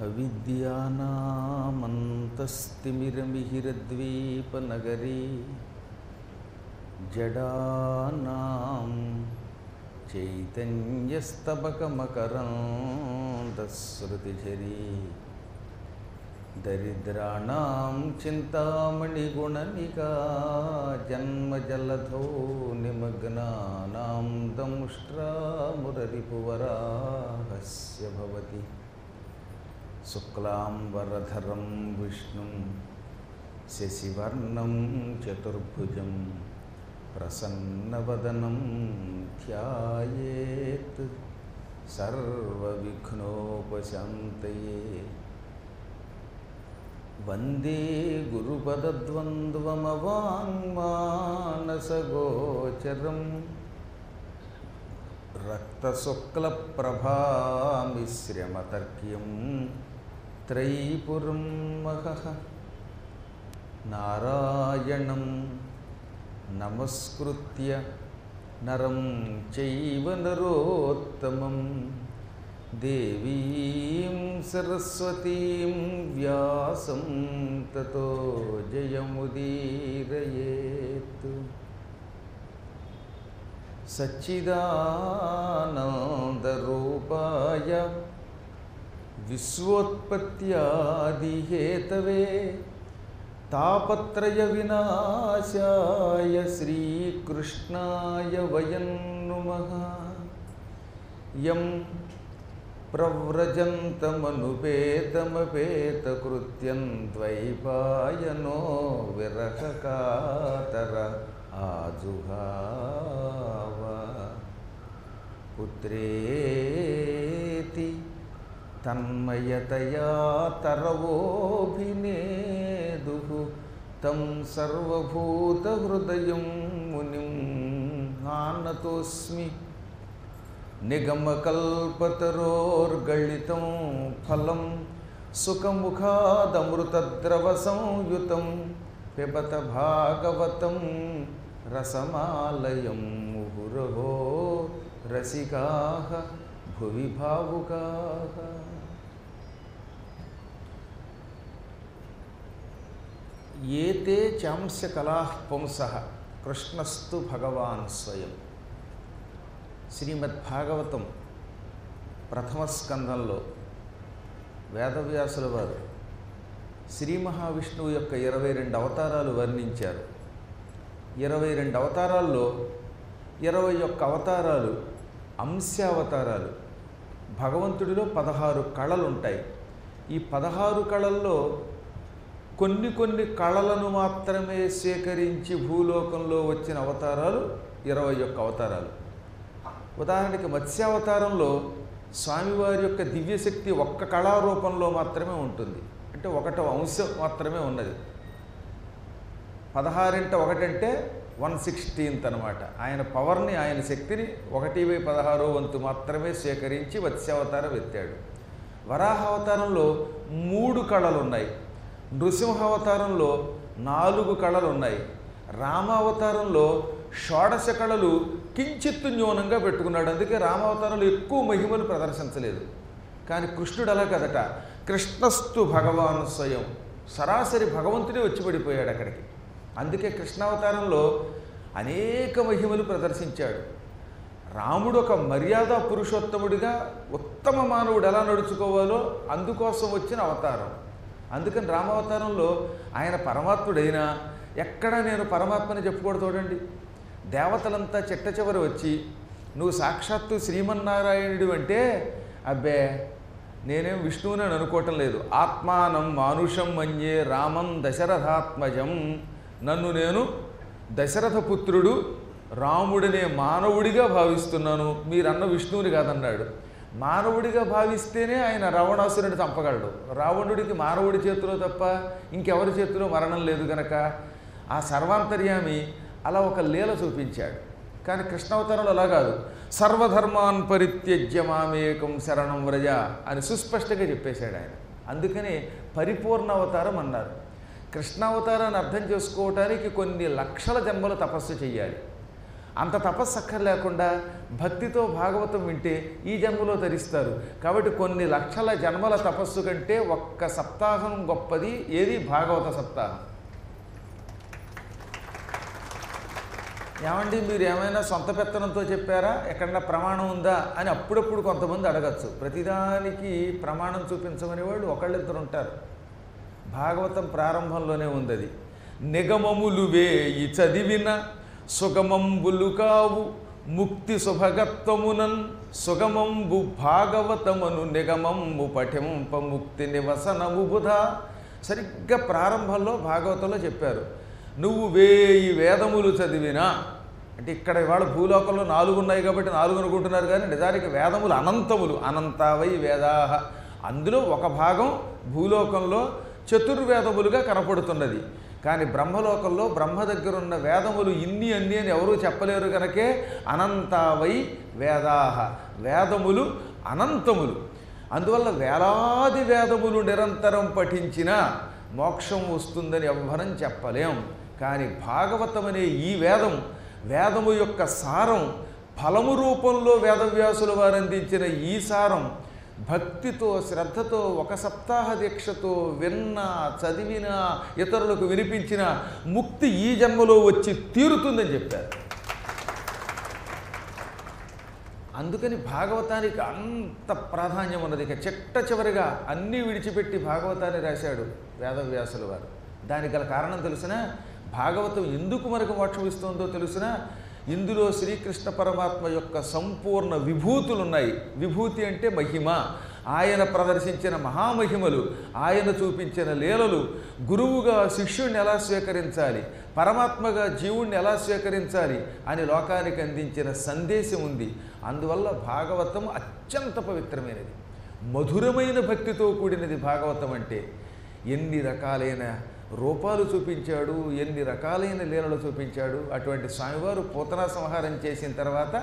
అవిద్యానామంతస్తిమిరమిహిరద్వీపనగరీ జడానాం చైతన్యస్తబకమకరాంతశ్రుతిఝరీ దరిద్రాణం చింతామణిగుణనికా జన్మజలధో నిమగ్నానాం దంష్ట్రామురరిపువరాహస్య భవతి శుక్లాంబరధరం విష్ణుం శశివర్ణం చతుర్భుజం ప్రసన్నవదనం ధ్యాయేత్ సర్వవిఘ్నోపశాంతయే వందే గురుపదద్వంద్వమవాङ्మానసగోచరం రక్తశుక్లప్రభామిశ్రమతర్క్యం త్రైపురం మహః నారాయణం నమస్కృత్య నరం చైవ నరోత్తమం దేవీం సరస్వతీం వ్యాసం తతో జయముదీరయేత్ సచ్చిదానందరూపాయ విశ్వోత్పత్యాదిహేతవే తాపత్రయ వినాశాయ శ్రీకృష్ణాయ వయం నుమః యం ప్రవ్రజంతమనుపేతమపేతకృత్యం ద్వైపాయనో విరహకాతర ఆజుహావ పుత్రేతి తన్మయతయా తరవోభినేదు తం సర్వభూతహృదయం మునిం ఆనతోస్మి నిగమకల్పతరోర్గళితం ఫలం సుఖముఖాదమృతద్రవసంయుతం పిబత భాగవతం రసమాలయం ముహురహో రసికా భువి భావుకా ఏతే చాంస్యకళా పుంస కృష్ణస్తు భగవాన్ స్వయం శ్రీమద్భాగవతం ప్రథమ స్కందంలో వేదవ్యాసుల వారు శ్రీ మహావిష్ణువు యొక్క ఇరవై రెండు అవతారాలు వర్ణించారు ఇరవై రెండు అవతారాల్లో ఇరవై ఒక్క అవతారాలు అంశావతారాలు భగవంతుడిలో పదహారు కళలు ఉంటాయి ఈ పదహారు కళల్లో కొన్ని కొన్ని కళలను మాత్రమే స్వీకరించి భూలోకంలో వచ్చిన అవతారాలు ఇరవై ఒక్క అవతారాలు ఉదాహరణకి మత్స్యావతారంలో స్వామివారి యొక్క దివ్యశక్తి ఒక్క కళారూపంలో మాత్రమే ఉంటుంది అంటే ఒకటో అంశం మాత్రమే ఉన్నది పదహారింట ఒకటంటే వన్ సిక్స్టీన్త్ అనమాట ఆయన పవర్ని ఆయన శక్తిని ఒకటి బై పదహారో వంతు మాత్రమే స్వీకరించి మత్స్యావతారం ఎత్తాడు వరాహావతారంలో మూడు కళలు ఉన్నాయి నృసింహావతారంలో నాలుగు కళలు ఉన్నాయి రామావతారంలో షోడశ కళలు కించిత్తు న్యూనంగా పెట్టుకున్నాడు అందుకే రామావతారంలో ఎక్కువ మహిమలు ప్రదర్శించలేదు కానీ కృష్ణుడు అలా కదట కృష్ణస్తు భగవాన్ స్వయం సరాసరి భగవంతుడే వచ్చి పడిపోయాడు అక్కడికి అందుకే కృష్ణావతారంలో అనేక మహిమలు ప్రదర్శించాడు రాముడు ఒక మర్యాద పురుషోత్తముడిగా ఉత్తమ మానవుడు ఎలా నడుచుకోవాలో అందుకోసం వచ్చిన అవతారం అందుకని రామావతారంలో ఆయన పరమాత్ముడైనా ఎక్కడ నేను పరమాత్మని చెప్పుకోవడం చూడండి దేవతలంతా చిట్ట చివరి వచ్చి నువ్వు సాక్షాత్తు శ్రీమన్నారాయణుడు అంటే అబ్బే నేనేం విష్ణువుని అని అనుకోవటం లేదు ఆత్మానం మానుషం మన్యే రామం దశరథాత్మజం నన్ను నేను దశరథ పుత్రుడు రాముడనే మానవుడిగా భావిస్తున్నాను మీరన్న విష్ణువుని కాదన్నాడు మానవుడిగా భావిస్తేనే ఆయన రావణాసురుని చంపగలడు రావణుడికి మానవుడి చేతిలో తప్ప ఇంకెవరి చేతిలో మరణం లేదు గనక ఆ సర్వాంతర్యామి అలా ఒక లీల చూపించాడు కానీ కృష్ణావతారంలో అలా కాదు సర్వధర్మాన్ పరిత్యజ్య మామేకం శరణం వ్రజ అని సుస్పష్టంగా చెప్పేశాడు ఆయన అందుకని పరిపూర్ణ అవతారం అన్నారు కృష్ణావతారాన్ని అర్థం చేసుకోవటానికి కొన్ని లక్షల జన్మలు తపస్సు చేయాలి అంత తపస్సు అక్కర్లేకుండా భక్తితో భాగవతం వింటే ఈ జన్మలో తరిస్తారు కాబట్టి కొన్ని లక్షల జన్మల తపస్సు కంటే ఒక్క సప్తాహం గొప్పది ఏది భాగవత సప్తాహం ఏమండి మీరు ఏమైనా సొంత పెత్తనంతో చెప్పారా ఎక్కడన్నా ప్రమాణం ఉందా అని అప్పుడప్పుడు కొంతమంది అడగచ్చు ప్రతిదానికి ప్రమాణం చూపించమని వాళ్ళు ఒకళ్ళిద్దరు ఉంటారు భాగవతం ప్రారంభంలోనే ఉంది అది నిగమములు వేయి చదివిన సుగమంబులు కావు ముక్తి శుభగత్వమునన్ సుగమంబు భాగవతమును నిగమంబు పఠింప ముక్తి నివసనము బుధ సరిగ్గా ప్రారంభంలో భాగవతంలో చెప్పారు నువ్వు వేయి వేదములు చదివినా అంటే ఇక్కడ ఇవాళ భూలోకంలో నాలుగు ఉన్నాయి కాబట్టి నాలుగు అనుకుంటున్నారు కానీ నిజానికి వేదములు అనంతములు అనంతావై వేదాహ అందులో ఒక భాగం భూలోకంలో చతుర్వేదములుగా కనపడుతున్నది కానీ బ్రహ్మలోకంలో బ్రహ్మ దగ్గర ఉన్న వేదములు ఇన్ని అన్ని అని ఎవరూ చెప్పలేరు కనుకే అనంతావై వేదాహ వేదములు అనంతములు అందువల్ల వేలాది వేదములు నిరంతరం పఠించినా మోక్షం వస్తుందని ఎవ్వరం చెప్పలేం కానీ భాగవతం అనే ఈ వేదం వేదము యొక్క సారం ఫలము రూపంలో వేదవ్యాసుల వారు అందించిన ఈ సారం భక్తితో శ్రద్ధతో ఒక సప్తాహ దీక్షతో విన్నా చదివినా ఇతరులకు వినిపించిన ముక్తి ఈ జన్మలో వచ్చి తీరుతుందని చెప్పారు అందుకని భాగవతానికి అంత ప్రాధాన్యం ఉన్నది ఇక చిట్ట చివరిగా అన్నీ విడిచిపెట్టి భాగవతాన్ని రాశాడు వేదవ్యాసుల వారు దానికి గల కారణం తెలిసిన భాగవతం ఎందుకు మనకు మోక్షం ఇస్తుందో తెలిసిన ఇందులో శ్రీకృష్ణ పరమాత్మ యొక్క సంపూర్ణ విభూతులు ఉన్నాయి విభూతి అంటే మహిమ ఆయన ప్రదర్శించిన మహామహిమలు ఆయన చూపించిన లీలలు గురువుగా శిష్యుణ్ణి ఎలా స్వీకరించాలి పరమాత్మగా జీవుణ్ణి ఎలా స్వీకరించాలి అని లోకానికి అందించిన సందేశం ఉంది అందువల్ల భాగవతం అత్యంత పవిత్రమైనది మధురమైన భక్తితో కూడినది భాగవతం అంటే ఎన్ని రకాలైన రూపాలు చూపించాడు ఎన్ని రకాలైన లీలలు చూపించాడు అటువంటి స్వామివారు పూతనా సంహారం చేసిన తర్వాత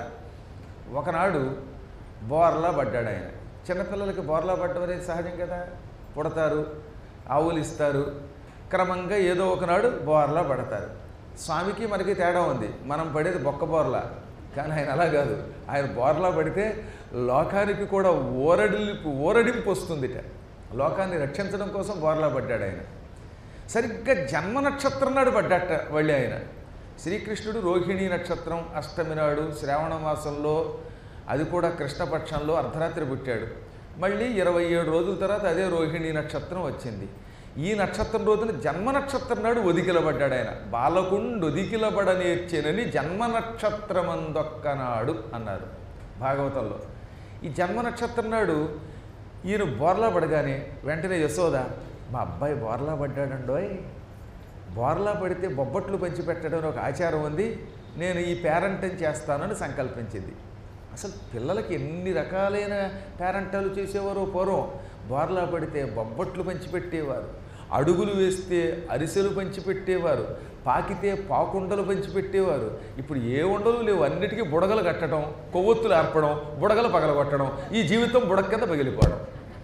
ఒకనాడు బోర్లా పడ్డాడు ఆయన చిన్నపిల్లలకి బోర్లా పడ్డం అనేది సహజం కదా పుడతారు ఆవులు ఇస్తారు క్రమంగా ఏదో ఒకనాడు బోర్లా పడతారు స్వామికి మనకి తేడా ఉంది మనం పడేది బొక్క బోర్లా కానీ ఆయన అలా కాదు ఆయన బోర్లా పడితే లోకానికి కూడా ఓరడిలిపు ఓరడింపు వస్తుందిట లోకాన్ని రక్షించడం కోసం బోర్లా పడ్డాడు ఆయన సరిగ్గా జన్మ నక్షత్రం నాడు పడ్డట వెళ్ళి ఆయన శ్రీకృష్ణుడు రోహిణీ నక్షత్రం అష్టమి నాడు శ్రావణ మాసంలో అది కూడా కృష్ణపక్షంలో అర్ధరాత్రి పుట్టాడు మళ్ళీ ఇరవై ఏడు రోజుల తర్వాత అదే రోహిణీ నక్షత్రం వచ్చింది ఈ నక్షత్రం రోజున జన్మ నక్షత్రం నాడు ఒదికిలబడ్డాడు ఆయన బాలకుండు ఒదికిలబడ నేర్చెనని జన్మ నక్షత్రమందొక్కనాడు అన్నారు భాగవతంలో ఈ జన్మ నక్షత్రం నాడు ఈయన బోర్లా పడగానే వెంటనే యశోద మా అబ్బాయి బోర్లా పడ్డాడండోయ్ బోర్లా పడితే బొబ్బట్లు పంచిపెట్టడం అని ఒక ఆచారం ఉంది నేను ఈ పేరెంటం చేస్తానని సంకల్పించింది అసలు పిల్లలకి ఎన్ని రకాలైన పేరెంటాలు చేసేవారో పూర్వం బోర్లా పడితే బొబ్బట్లు పంచిపెట్టేవారు అడుగులు వేస్తే అరిసెలు పంచిపెట్టేవారు పాకితే పాకుండలు పంచిపెట్టేవారు ఇప్పుడు ఏ ఉండలు లేవు అన్నిటికీ బుడగలు కట్టడం కొవ్వొత్తులు ఆర్పడం బుడగలు పగలగొట్టడం ఈ జీవితం బుడగ కింద పగిలిపోవడం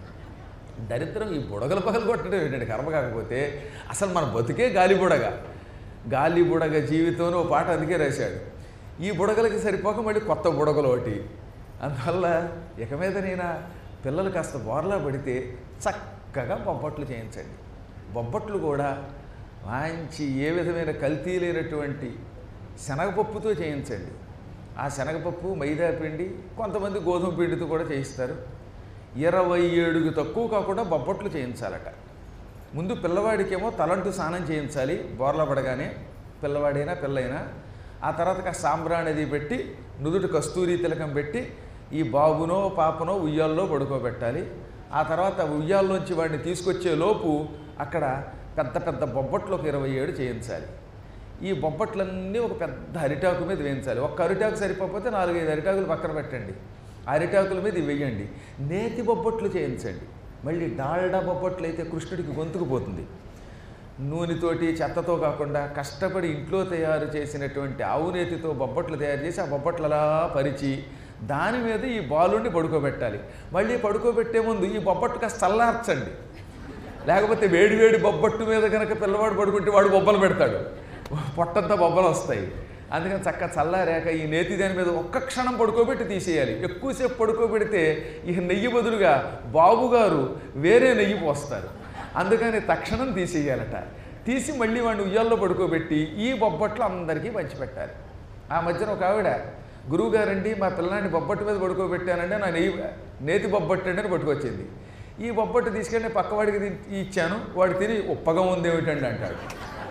దరిద్రం ఈ బుడగలు పగలు కొట్టడం ఏంటంటే కర్మ కాకపోతే అసలు మన బతుకే గాలి బుడగ గాలి బుడగ జీవితం ఓ పాట అందుకే రాశాడు ఈ బుడగలకి సరిపోక మళ్ళీ కొత్త బుడగలు ఒకటి అందువల్ల ఇక మీద నేను పిల్లలు కాస్త బోర్లా పడితే చక్కగా బొబ్బట్లు చేయించండి బొబ్బట్లు కూడా మంచి ఏ విధమైన కల్తీ లేనటువంటి శనగపప్పుతో చేయించండి ఆ శనగపప్పు మైదా పిండి కొంతమంది గోధుమ పిండితో కూడా చేయిస్తారు ఇరవై ఏడుకి తక్కువ కాకుండా బొబ్బట్లు చేయించాలట ముందు పిల్లవాడికేమో తలంటు స్నానం చేయించాలి బోర్ల పడగానే పిల్లవాడైనా పిల్లైనా ఆ తర్వాత కాస్త సాంబ్రాణి అది పెట్టి నుదుటి కస్తూరి తిలకం పెట్టి ఈ బాబునో పాపనో ఉయ్యాల్లో పడుకోబెట్టాలి ఆ తర్వాత ఉయ్యాల్లోంచి వాడిని తీసుకొచ్చే లోపు అక్కడ పెద్ద పెద్ద బొబ్బట్లు ఒక ఇరవై ఏడు చేయించాలి ఈ బొబ్బట్లన్నీ ఒక పెద్ద అరిటాకు మీద వేయించాలి ఒక్క అరిటాకు సరిపోతే నాలుగైదు అరిటాకులు పక్కన పెట్టండి ఆ అరిటాకుల మీద ఇవి వేయండి నేతి బొబ్బట్లు చేయించండి మళ్ళీ డాల్డా బొబ్బట్లు అయితే కృష్ణుడికి గొంతుకు పోతుంది నూనెతోటి చెత్తతో కాకుండా కష్టపడి ఇంట్లో తయారు చేసినటువంటి ఆవు నేతితో బొబ్బట్లు తయారు చేసి ఆ బొబ్బట్లు అలా పరిచి దాని మీద ఈ బాలుని పడుకోబెట్టాలి మళ్ళీ పడుకోబెట్టే ముందు ఈ బొబ్బట్లు కాస్త చల్లార్చండి లేకపోతే వేడి వేడి బొబ్బట్టు మీద కనుక పిల్లవాడు పడుకుంటే వాడు బొబ్బలు పెడతాడు పొట్టంతా బొబ్బలు వస్తాయి అందుకని చక్క చల్లారాక ఈ నేతి దాని మీద ఒక్క క్షణం పడుకోబెట్టి తీసేయాలి ఎక్కువసేపు పడుకోబెడితే ఇక నెయ్యి బదులుగా బాబుగారు వేరే నెయ్యి పోస్తారు అందుకని తక్షణం తీసేయాలట తీసి మళ్ళీ వాడిని ఉయ్యాల్లో పడుకోబెట్టి ఈ బొబ్బట్లు అందరికీ పంచిపెట్టాలి ఆ మధ్యన ఒక ఆవిడ గురువుగారండి మా పిల్లాన్ని బొబ్బట్టు మీద పడుకోబెట్టానంటే నా నెయ్యి నేతి బొబ్బట్టు అంటే పట్టుకొచ్చింది ఈ బొబ్బట్టు తీసుకెళ్ళి పక్కవాడికి తి- ఇచ్చాను వాడు తిని ఉప్పగా ఉంది ఏమిటండి అంటాడు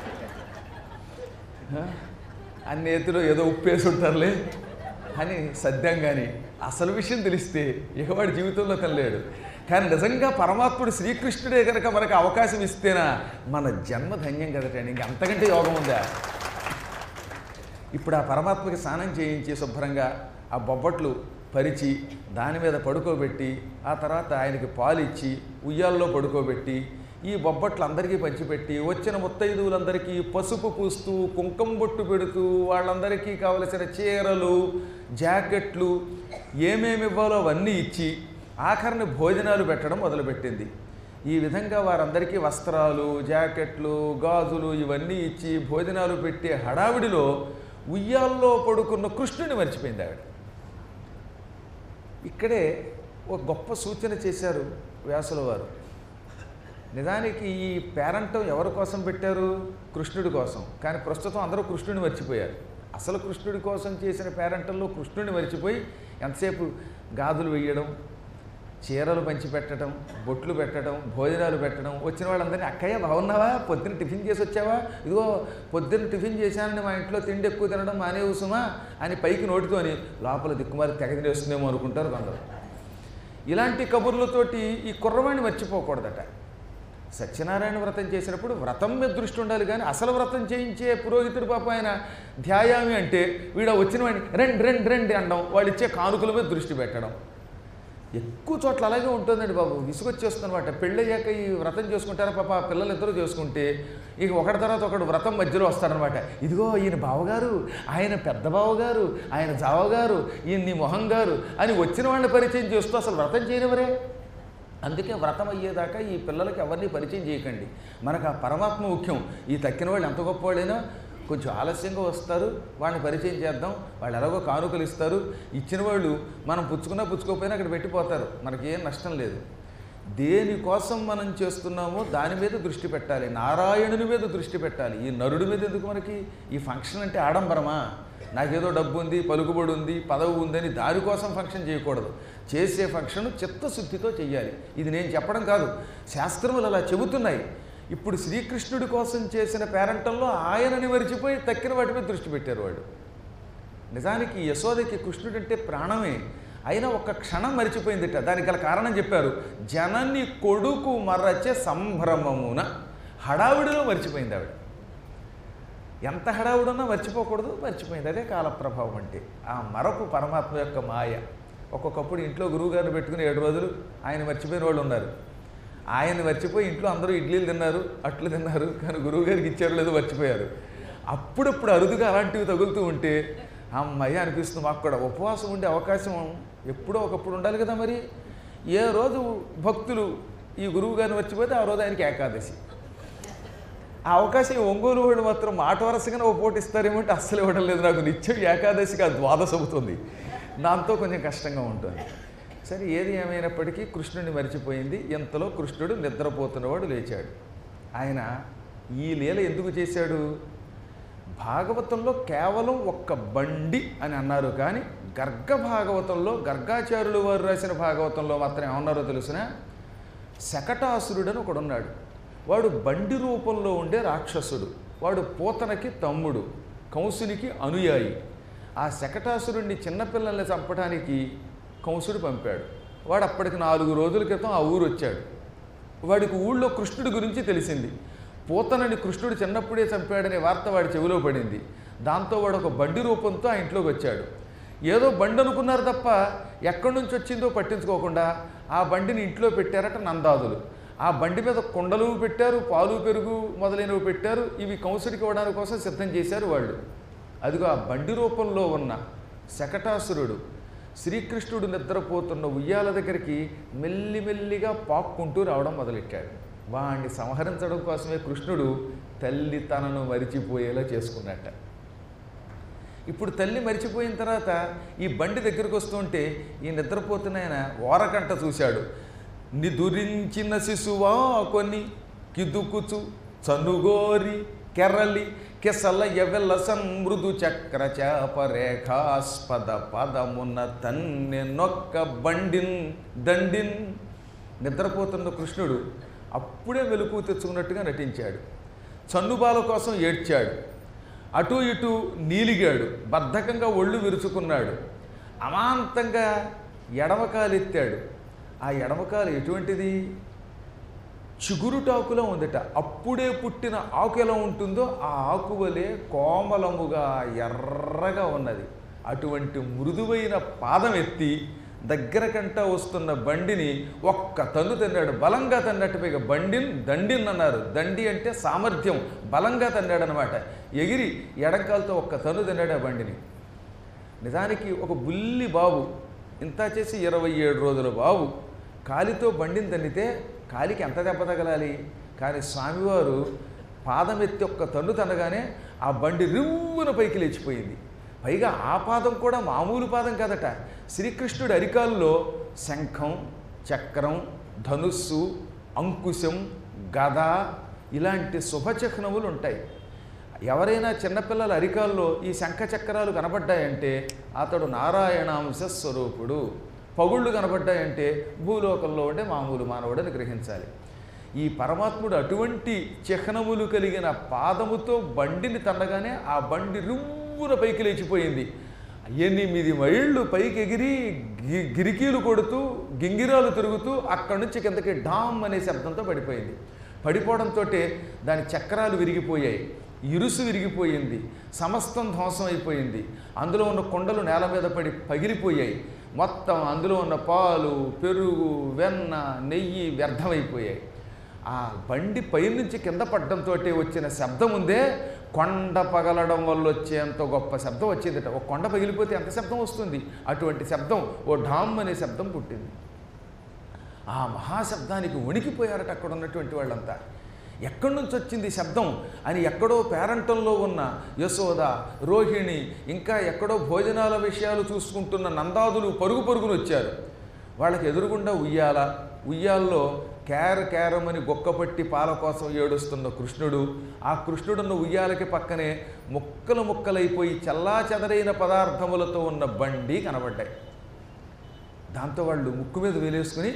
ఆ? ఆ నేతిలో ఏదో ఉప్పేసి ఉంటారులే అని సద్యం కానీ అసలు విషయం తెలిస్తే ఇక వాడి జీవితంలో తినలేడు కానీ నిజంగా పరమాత్ముడు శ్రీకృష్ణుడే కనుక మనకు అవకాశం ఇస్తేనా మన జన్మ ధన్యం కదటండి ఇంక అంతకంటే యోగం ఉందా ఇప్పుడు ఆ పరమాత్మకి స్నానం చేయించి శుభ్రంగా ఆ బొబ్బట్లు పరిచి దాని మీద పడుకోబెట్టి ఆ తర్వాత ఆయనకి పాలు ఇచ్చి ఉయ్యాల్లో పడుకోబెట్టి ఈ బొబ్బట్లు అందరికీ పంచిపెట్టి వచ్చిన ముత్తైదువులందరికీ పసుపు పూస్తూ కుంకం బొట్టు పెడుతూ వాళ్ళందరికీ కావలసిన చీరలు జాకెట్లు ఏమేమి ఇవ్వాలో అవన్నీ ఇచ్చి ఆఖరిని భోజనాలు పెట్టడం మొదలుపెట్టింది ఈ విధంగా వారందరికీ వస్త్రాలు జాకెట్లు గాజులు ఇవన్నీ ఇచ్చి భోజనాలు పెట్టే హడావిడిలో ఉయ్యాల్లో పడుకున్న కృష్ణుని మర్చిపోయింది ఆవిడ ఇక్కడే ఒక గొప్ప సూచన చేశారు వ్యాసుల వారు నిజానికి ఈ పేరంటం ఎవరి కోసం పెట్టారు కృష్ణుడి కోసం కానీ ప్రస్తుతం అందరూ కృష్ణుడిని మర్చిపోయారు అసలు కృష్ణుడి కోసం చేసిన పేరంటంలో కృష్ణుడిని మర్చిపోయి ఎంతసేపు గాజులు వేయడం చీరలు పంచి పెట్టడం బొట్లు పెట్టడం భోజనాలు పెట్టడం వచ్చిన వాళ్ళందరినీ అక్కయ్య బాగున్నావా పొద్దున్న టిఫిన్ చేసి వచ్చావా ఇదిగో పొద్దున్న టిఫిన్ చేశానని మా ఇంట్లో తిండి ఎక్కువ తినడం మానేవు సుమా అని పైకి నోటితోని లోపల దిక్కుమారి తెగ తినేస్తుందేమో అనుకుంటారు కొందరు ఇలాంటి కబుర్లతోటి ఈ కుర్రవాణ్ణి మర్చిపోకూడదట సత్యనారాయణ వ్రతం చేసినప్పుడు వ్రతం మీద దృష్టి ఉండాలి కానీ అసలు వ్రతం చేయించే పురోహితుడు పాప ఆయన ధ్యాయామి అంటే వీడ వచ్చిన వాడిని రెండు రెండు రెండు అనడం వాళ్ళు ఇచ్చే కానుకల మీద దృష్టి పెట్టడం ఎక్కువ చోట్ల అలాగే ఉంటుందండి బాబు విసుగొచ్చేస్తుందన్నమాట పెళ్ళయ్యాక ఈ వ్రతం చేసుకుంటారా పాప ఆ పిల్లలు ఇద్దరు చేసుకుంటే ఇక ఒకటి తర్వాత ఒకడు వ్రతం మధ్యలో వస్తాడనమాట ఇదిగో ఈయన బావగారు ఆయన పెద్ద బావగారు ఆయన జావగారు ఈయన నీ మొహం గారు అని వచ్చిన వాళ్ళని పరిచయం చేస్తూ అసలు వ్రతం చేయనివరే అందుకే వ్రతం అయ్యేదాకా ఈ పిల్లలకి ఎవరిని పరిచయం చేయకండి మనకు ఆ పరమాత్మ ముఖ్యం ఈ తక్కిన వాళ్ళు ఎంత గొప్పవాళ్ళైనా కొంచెం ఆలస్యంగా వస్తారు వాళ్ళని పరిచయం చేద్దాం వాళ్ళు ఎలాగో కానుకలు ఇస్తారు ఇచ్చిన వాళ్ళు మనం పుచ్చుకున్నా పుచ్చుకోకపోయినా అక్కడ పెట్టిపోతారు మనకేం నష్టం లేదు దేనికోసం మనం చేస్తున్నామో దాని మీద దృష్టి పెట్టాలి నారాయణుని మీద దృష్టి పెట్టాలి ఈ నరుడి మీద ఎందుకు మనకి ఈ ఫంక్షన్ అంటే ఆడంబరమా నాకేదో డబ్బు ఉంది పలుకుబడి ఉంది పదవి ఉందని దానికోసం ఫంక్షన్ చేయకూడదు చేసే ఫంక్షన్ చిత్తశుద్ధితో చెయ్యాలి ఇది నేను చెప్పడం కాదు శాస్త్రములు అలా చెబుతున్నాయి ఇప్పుడు శ్రీకృష్ణుడి కోసం చేసిన పేరంటంలో ఆయనని మరిచిపోయి తక్కిన వాటి మీద దృష్టి పెట్టారు వాడు నిజానికి యశోదకి కృష్ణుడు అంటే ప్రాణమే అయినా ఒక్క క్షణం మరిచిపోయిందిట దానికి గల కారణం చెప్పారు జనని కొడుకు మరచే సంభ్రమమున హడావిడిలో మర్చిపోయింది ఆవిడ ఎంత హడావుడున్నా మర్చిపోకూడదు మర్చిపోయింది అదే కాలప్రభావం అంటే ఆ మరపు పరమాత్మ యొక్క మాయ ఒక్కొక్కప్పుడు ఇంట్లో గురువుగారిని పెట్టుకుని ఏడు రోజులు ఆయన మర్చిపోయిన వాళ్ళు ఉన్నారు ఆయన మర్చిపోయి ఇంట్లో అందరూ ఇడ్లీలు తిన్నారు అట్లు తిన్నారు కానీ గురువుగారికి ఇచ్చారు లేదో మర్చిపోయారు అప్పుడప్పుడు అరుదుగా అలాంటివి తగులుతూ ఉంటే అమ్మాయి అనిపిస్తుంది మాకు కూడా ఉపవాసం ఉండే అవకాశం ఎప్పుడో ఒకప్పుడు ఉండాలి కదా మరి ఏ రోజు భక్తులు ఈ గురువు గారిని మర్చిపోతే ఆ రోజు ఆయనకి ఏకాదశి ఆ అవకాశం ఈ ఒంగోలు వాడు మాత్రం మాట వరసగానే ఓ పోటీ ఇస్తారేమో అంటే అస్సలు ఇవ్వడం లేదు నాకు నిత్యం ఏకాదశికి ఆ ద్వాదశ అవుతుంది దాంతో కొంచెం కష్టంగా ఉంటుంది సరే ఏది ఏమైనప్పటికీ కృష్ణుడిని మరిచిపోయింది ఇంతలో కృష్ణుడు నిద్రపోతున్నవాడు లేచాడు ఆయన ఈ లీల ఎందుకు చేశాడు భాగవతంలో కేవలం ఒక్క బండి అని అన్నారు కానీ గర్గ భాగవతంలో గర్గాచార్యులు వారు రాసిన భాగవతంలో మాత్రం ఏమన్నారో తెలుసిన శకటాసురుడని ఒకడున్నాడు వాడు బండి రూపంలో ఉండే రాక్షసుడు వాడు పోతనకి తమ్ముడు కంసునికి అనుయాయి ఆ శకటాసురుడిని చిన్నపిల్లల్ని చంపడానికి కంసుడు పంపాడు వాడు అప్పటికి నాలుగు రోజుల క్రితం ఆ ఊరు వచ్చాడు వాడికి ఊళ్ళో కృష్ణుడి గురించి తెలిసింది పోతనని కృష్ణుడు చిన్నప్పుడే చంపాడనే వార్త వాడి చెవిలో పడింది దాంతో వాడు ఒక బండి రూపంతో ఆ ఇంట్లోకి వచ్చాడు ఏదో బండి అనుకున్నారు తప్ప ఎక్కడి నుంచి వచ్చిందో పట్టించుకోకుండా ఆ బండిని ఇంట్లో పెట్టారట నందాదులు ఆ బండి మీద కుండలు పెట్టారు పాలు పెరుగు మొదలైనవి పెట్టారు ఇవి కంసుడికి ఇవ్వడానికి కోసం సిద్ధం చేశారు వాళ్ళు అదిగో ఆ బండి రూపంలో ఉన్న శకటాసురుడు శ్రీకృష్ణుడు నిద్రపోతున్న ఉయ్యాల దగ్గరికి మెల్లిమెల్లిగా పాక్కుంటూ రావడం మొదలెట్టాడు వాణ్ణి సంహరించడం కోసమే కృష్ణుడు తల్లి తనను మరిచిపోయేలా చేసుకున్నట్ట ఇప్పుడు తల్లి మరిచిపోయిన తర్వాత ఈ బండి దగ్గరకు వస్తుంటే ఈ నిద్రపోతున్న ఆయన ఓరకంట చూశాడు నిదురించిన శిశువా కొన్ని కిదుకుచు చనుగోరి కెరలి కెసల ఎవెల్ల సమృదు చక్ర చాపరేఖాస్పద పదమున తన్నె నొక్క బండిన్ దండిన్ నిద్రపోతున్న కృష్ణుడు అప్పుడే వెలుపు తెచ్చుకున్నట్టుగా నటించాడు చన్నుబాల కోసం ఏడ్చాడు అటు ఇటు నీలిగాడు బద్ధకంగా ఒళ్ళు విరుచుకున్నాడు అమాంతంగా ఎడమకాలెత్తాడు ఆ ఎడమకాలు ఎటువంటిది చిగురుటాకులో ఉందట అప్పుడే పుట్టిన ఆకు ఎలా ఉంటుందో ఆ ఆకు వలె కోమలముగా ఎర్రగా ఉన్నది అటువంటి మృదువైన పాదం ఎత్తి దగ్గర కంట వస్తున్న బండిని ఒక్క తన్ను తన్నాడు బలంగా తన్నట్టు పైగా బండిన్ దండిన్ అన్నారు దండి అంటే సామర్థ్యం బలంగా తన్నాడు అనమాట ఎగిరి ఎడంకాలతో ఒక్క తన్ను తన్నాడు ఆ బండిని నిజానికి ఒక బుల్లి బాబు ఇంత చేసి ఇరవై ఏడు రోజుల బాబు కాలితో బండిని తన్నితే కాలికి ఎంత దెబ్బ తగలాలి కానీ స్వామివారు పాదం ఎత్తి ఒక్క తన్ను తనగానే ఆ బండి రివ్వున పైకి లేచిపోయింది పైగా ఆ పాదం కూడా మామూలు పాదం కాదట శ్రీకృష్ణుడి అరికాల్లో శంఖం చక్రం ధనుస్సు అంకుశం గద ఇలాంటి శుభచిహ్నములు ఉంటాయి ఎవరైనా చిన్నపిల్లల అరికాల్లో ఈ శంఖ చక్రాలు కనబడ్డాయంటే అతడు నారాయణాంశ స్వరూపుడు పగుళ్ళు కనబడ్డాయంటే భూలోకంలో ఉండే మామూలు మానవుడని గ్రహించాలి ఈ పరమాత్ముడు అటువంటి చిహ్నములు కలిగిన పాదముతో బండిని తన్నగానే ఆ బండి రువ్వున పైకి లేచిపోయింది ఎనిమిది మైళ్ళు పైకి ఎగిరి గి గిరికీలు కొడుతూ గింగిరాలు తిరుగుతూ అక్కడి నుంచి కిందకి డామ్ అనే శబ్దంతో పడిపోయింది పడిపోవడంతో దాని చక్రాలు విరిగిపోయాయి ఇరుసు విరిగిపోయింది సమస్తం ధ్వంసం అయిపోయింది అందులో ఉన్న కొండలు నేల మీద పడి పగిలిపోయాయి మొత్తం అందులో ఉన్న పాలు పెరుగు వెన్న నెయ్యి వ్యర్థమైపోయాయి ఆ బండి పైనుంచి కింద పడ్డంతో వచ్చిన శబ్దం ఉందే కొండ పగలడం వల్ల వచ్చేంత గొప్ప శబ్దం వచ్చిందట ఒక కొండ పగిలిపోతే ఎంత శబ్దం వస్తుంది అటువంటి శబ్దం ఓ ఢామ్ అనే శబ్దం పుట్టింది ఆ మహాశబ్దానికి వణికిపోయారట అక్కడ ఉన్నటువంటి వాళ్ళంతా ఎక్కడి నుంచి వచ్చింది శబ్దం అని ఎక్కడో పేరంటంలో ఉన్న యశోద రోహిణి ఇంకా ఎక్కడో భోజనాల విషయాలు చూసుకుంటున్న నందాదులు పరుగు పరుగును వచ్చారు వాళ్ళకి ఎదురుగుండా ఉయ్యాల ఉయ్యాల్లో కేర కేరమని గొక్కపట్టి పాల కోసం ఏడుస్తున్న కృష్ణుడు ఆ కృష్ణుడున్న ఉయ్యాలకి పక్కనే ముక్కలు ముక్కలైపోయి చల్లా చెదరైన పదార్థములతో ఉన్న బండి కనబడ్డాయి దాంతో వాళ్ళు ముక్కు మీద వేలేసుకుని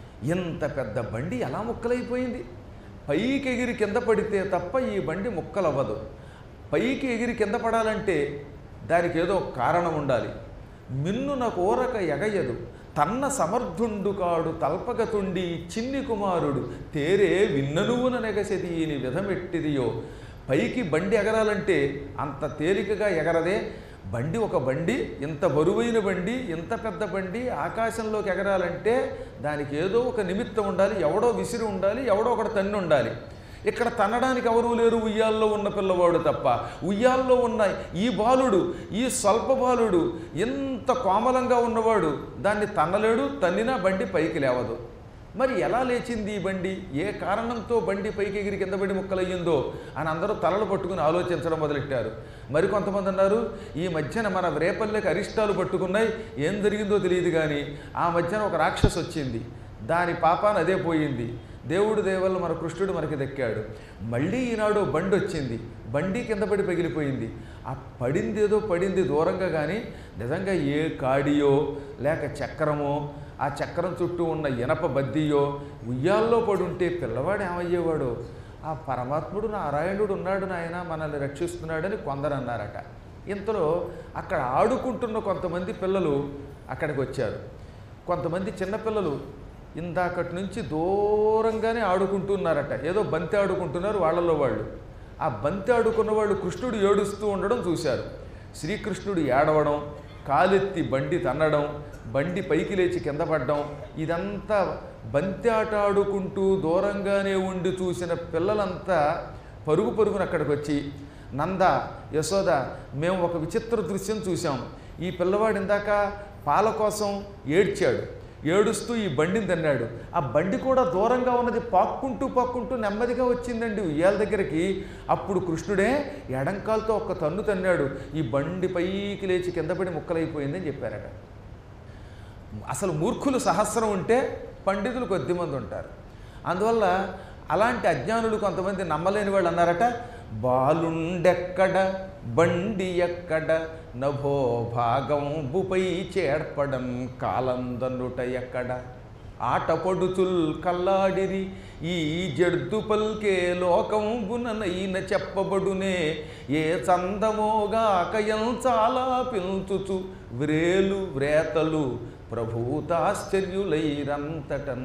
ఇంత పెద్ద బండి ఎలా ముక్కలైపోయింది పైకి ఎగిరి కింద పడితే తప్ప ఈ బండి ముక్కలవ్వదు పైకి ఎగిరి కింద పడాలంటే దానికి ఏదో కారణం ఉండాలి మిన్నున కోరక ఎగయదు తన్న సమర్థుండు కాడు తల్పగతుండి చిన్ని కుమారుడు తేరే విన్ననువున నెగసెది ఈని విధమెట్టిదియో పైకి బండి ఎగరాలంటే అంత తేలికగా ఎగరదే బండి ఒక బండి ఇంత బరువైన బండి ఇంత పెద్ద బండి ఆకాశంలోకి ఎగరాలంటే దానికి ఏదో ఒక నిమిత్తం ఉండాలి ఎవడో విసిరి ఉండాలి ఎవడో ఒకటి తన్ని ఉండాలి ఇక్కడ తన్నడానికి ఎవరూ లేరు ఉయ్యాల్లో ఉన్న పిల్లవాడు తప్ప ఉయ్యాల్లో ఉన్న ఈ బాలుడు ఈ స్వల్ప బాలుడు ఎంత కోమలంగా ఉన్నవాడు దాన్ని తన్నలేడు తన్నినా బండి పైకి లేవదు మరి ఎలా లేచింది ఈ బండి ఏ కారణంతో బండి పైకి ఎగిరి కింద పడి ముక్కలయ్యిందో అని అందరూ తలలు పట్టుకుని ఆలోచించడం మొదలెట్టారు మరి కొంతమంది అన్నారు ఈ మధ్యన మన రేపల్లెకి అరిష్టాలు పట్టుకున్నాయి ఏం జరిగిందో తెలియదు కానీ ఆ మధ్యన ఒక రాక్షసు వచ్చింది దాని పాపాన అదే పోయింది దేవుడు దేవల్ల మన కృష్ణుడు మనకి దక్కాడు మళ్ళీ ఈనాడు బండి వచ్చింది బండి కింద పడి పగిలిపోయింది ఆ పడింది ఏదో పడింది దూరంగా కానీ నిజంగా ఏ కాడియో లేక చక్రమో ఆ చక్రం చుట్టూ ఉన్న ఇనప బద్దీయో ఉయ్యాల్లో పడుంటే పిల్లవాడు ఏమయ్యేవాడు ఆ పరమాత్ముడు నారాయణుడు ఉన్నాడు నాయన మనల్ని రక్షిస్తున్నాడని కొందరు అన్నారట ఇంతలో అక్కడ ఆడుకుంటున్న కొంతమంది పిల్లలు అక్కడికి వచ్చారు కొంతమంది చిన్నపిల్లలు ఇందాకటి నుంచి దూరంగానే ఆడుకుంటున్నారట ఏదో బంతి ఆడుకుంటున్నారు వాళ్ళలో వాళ్ళు ఆ బంతి ఆడుకున్న వాళ్ళు కృష్ణుడు ఏడుస్తూ ఉండడం చూశారు శ్రీకృష్ణుడు ఏడవడం కాలెత్తి బండి తన్నడం బండి పైకి లేచి కింద పడ్డం ఇదంతా బంతి ఆట ఆడుకుంటూ దూరంగానే ఉండి చూసిన పిల్లలంతా పరుగు పరుగున అక్కడికి వచ్చి నంద యశోద మేము ఒక విచిత్ర దృశ్యం చూసాం ఈ పిల్లవాడు ఇందాక పాల కోసం ఏడ్చాడు ఏడుస్తూ ఈ బండిని తన్నాడు ఆ బండి కూడా దూరంగా ఉన్నది పాక్కుంటూ పాక్కుంటూ నెమ్మదిగా వచ్చిందండి ఉయ్యాల దగ్గరికి అప్పుడు కృష్ణుడే ఎడంకాలతో ఒక్క తన్ను తన్నాడు ఈ బండి పైకి లేచి కింద పడి ముక్కలైపోయిందని చెప్పారట అసలు మూర్ఖులు సహస్రం ఉంటే పండితులు కొద్దిమంది ఉంటారు అందువల్ల అలాంటి అజ్ఞానులు కొంతమంది నమ్మలేని వాళ్ళు అన్నారట బాలుండెక్కడ బండి ఎక్కడ నభో భాగంబుపై చేర్పడం కాలందన్నుట ఎక్కడ ఆట పొడుచుల్ కల్లాడిరి ఈ జడ్దు పల్కే లోకంబుననైన చెప్పబడునే ఏ చందమోగా కయం చాలా పిల్చుచు వ్రేలు వ్రేతలు ప్రభూతాశ్చర్యులైరంతటన్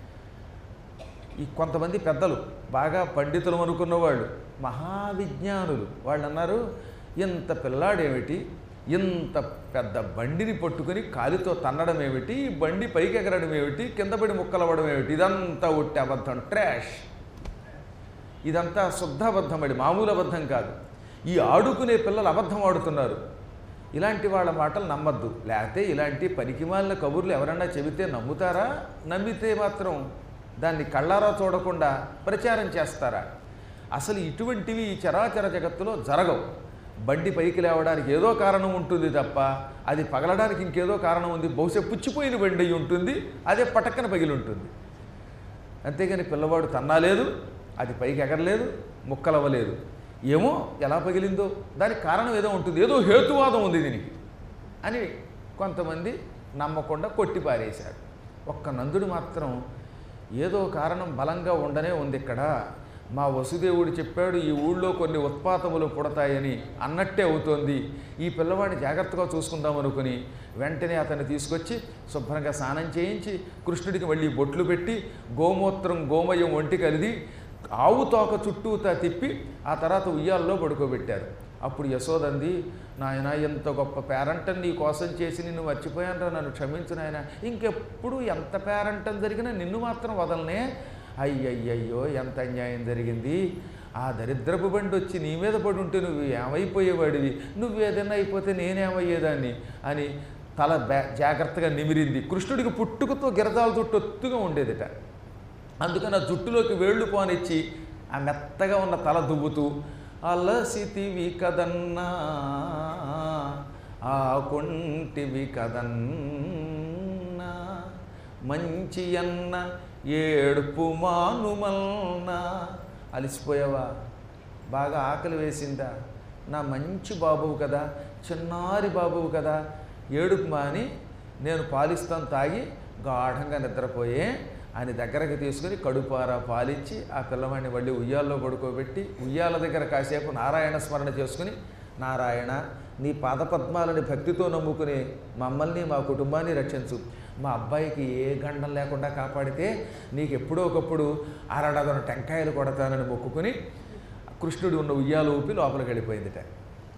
ఈ కొంతమంది పెద్దలు బాగా పండితులు అనుకున్న వాళ్ళు మహావిజ్ఞానులు వాళ్ళు అన్నారు ఇంత పిల్లాడేమిటి ఇంత పెద్ద బండిని పట్టుకుని కాలితో తన్నడం ఏమిటి ఈ బండి పైకి ఎగరడం ఏమిటి కింద పడి ముక్కలవ్వడం ఏమిటి ఇదంతా ఒట్టి అబద్ధం ట్రాష్ ఇదంతా శుద్ధ అబద్ధం అది మామూలు అబద్ధం కాదు ఈ ఆడుకునే పిల్లలు అబద్ధం ఆడుతున్నారు ఇలాంటి వాళ్ళ మాటలు నమ్మద్దు లేకపోతే ఇలాంటి పనికిమాలిన కబుర్లు ఎవరన్నా చెబితే నమ్ముతారా నమ్మితే మాత్రం దాన్ని కళ్ళారా చూడకుండా ప్రచారం చేస్తారా అసలు ఇటువంటివి ఈ చరాచర జగత్తులో జరగవు బండి పైకి లేవడానికి ఏదో కారణం ఉంటుంది తప్ప అది పగలడానికి ఇంకేదో కారణం ఉంది బహుశా పుచ్చిపోయిన బండి అయి ఉంటుంది అదే పటక్కన పగిలి ఉంటుంది అంతేగాని పిల్లవాడు తన్నాలేదు అది పైకి ఎగరలేదు ముక్కలవ్వలేదు ఏమో ఎలా పగిలిందో దానికి కారణం ఏదో ఉంటుంది ఏదో హేతువాదం ఉంది దీనికి అని కొంతమంది నమ్మకుండా కొట్టి పారేశారు ఒక్క నందుడు మాత్రం ఏదో కారణం బలంగా ఉండనే ఉంది ఇక్కడ మా వసుదేవుడు చెప్పాడు ఈ ఊళ్ళో కొన్ని ఉత్పాతములు పుడతాయని అన్నట్టే అవుతోంది ఈ పిల్లవాడిని జాగ్రత్తగా చూసుకుందాం అనుకుని వెంటనే అతన్ని తీసుకొచ్చి శుభ్రంగా స్నానం చేయించి కృష్ణుడికి మళ్ళీ బొట్లు పెట్టి గోమూత్రం గోమయం ఒంటి కలిది ఆవు తోక చుట్టూతా తిప్పి ఆ తర్వాత ఉయ్యాల్లో పడుకోబెట్టారు అప్పుడు యశోదంది నాయన ఎంత గొప్ప పేరంటం నీ కోసం చేసి నిన్ను మర్చిపోయానరా నన్ను క్షమించు నాయన ఇంకెప్పుడు ఎంత పేరంటం జరిగినా నిన్ను మాత్రం వదలనే అయ్యయ్యయ్యో ఎంత అన్యాయం జరిగింది ఆ దరిద్రపు బండి వచ్చి నీ మీద పడి ఉంటే నువ్వు ఏమైపోయేవాడివి నువ్వు ఏదైనా అయిపోతే నేనేమయ్యేదాన్ని అని తల బ్యా జాగ్రత్తగా నిమిరింది కృష్ణుడికి పుట్టుకతో గిరదాల జుట్టు ఒత్తుగా ఉండేదిట అందుకని ఆ జుట్టులోకి వేళ్ళు పోనిచ్చి ఆ మెత్తగా ఉన్న తల దువ్వుతూ అలసితివి కదన్నా ఆ కొంటివి కదన్నా మంచి అన్న ఏడుపు మానుమల్నా అలసిపోయావా బాగా ఆకలి వేసిందా నా మంచి బాబువు కదా చిన్నారి బాబువు కదా ఏడుపు మాని నేను పాలిస్తాను తాగి గాఢంగా నిద్రపోయే ఆయన దగ్గరకు తీసుకుని కడుపారా పాలిచ్చి ఆ పిల్లవాడిని మళ్ళీ ఉయ్యాల్లో పడుకోబెట్టి ఉయ్యాల దగ్గర కాసేపు నారాయణ స్మరణ చేసుకుని నారాయణ నీ పాదపద్మాలని భక్తితో నమ్ముకుని మమ్మల్ని మా కుటుంబాన్ని రక్షించు మా అబ్బాయికి ఏ గండం లేకుండా కాపాడితే నీకు ఎప్పుడో ఒకప్పుడు అరడదన టెంకాయలు కొడతానని మొక్కుకుని కృష్ణుడు ఉన్న ఉయ్యాలు ఊపి లోపలికి వెళ్ళిపోయిందిట